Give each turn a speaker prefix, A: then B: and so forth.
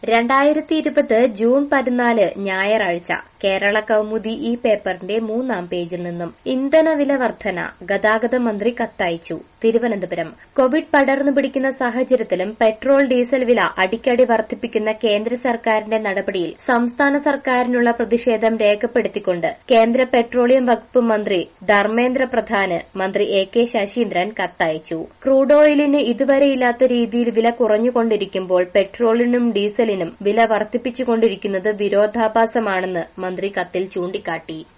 A: രണ്ടായിരത്തി ഇരുപത് ജൂൺ പതിനാല് ഞായറാഴ്ച കേരള കൗമുദി ഈ പേപ്പറിന്റെ മൂന്നാം പേജിൽ നിന്നും ഇന്ധനവില വർധന ഗതാഗത മന്ത്രി കത്തയച്ചു തിരുവനന്തപുരം കോവിഡ് പടർന്നു പിടിക്കുന്ന സാഹചര്യത്തിലും പെട്രോൾ ഡീസൽ വില അടിക്കടി വർദ്ധിപ്പിക്കുന്ന കേന്ദ്ര സർക്കാരിന്റെ നടപടിയിൽ സംസ്ഥാന സർക്കാരിനുള്ള പ്രതിഷേധം രേഖപ്പെടുത്തിക്കൊണ്ട് കേന്ദ്ര പെട്രോളിയം വകുപ്പ് മന്ത്രി ധർമ്മേന്ദ്ര പ്രധാന് മന്ത്രി എ കെ ശശീന്ദ്രൻ കത്തയച്ചു ക്രൂഡ് ഓയിലിന് ഇതുവരെയില്ലാത്ത രീതിയിൽ വില കുറഞ്ഞുകൊണ്ടിരിക്കുമ്പോൾ പെട്രോളിനും ഡീസലിനും വില വർദ്ധിപ്പിച്ചുകൊണ്ടിരിക്കുന്നത് വിരോധാഭാസമാണെന്ന് മന്ത്രി കത്തിൽ ചൂണ്ടിക്കാട്ടി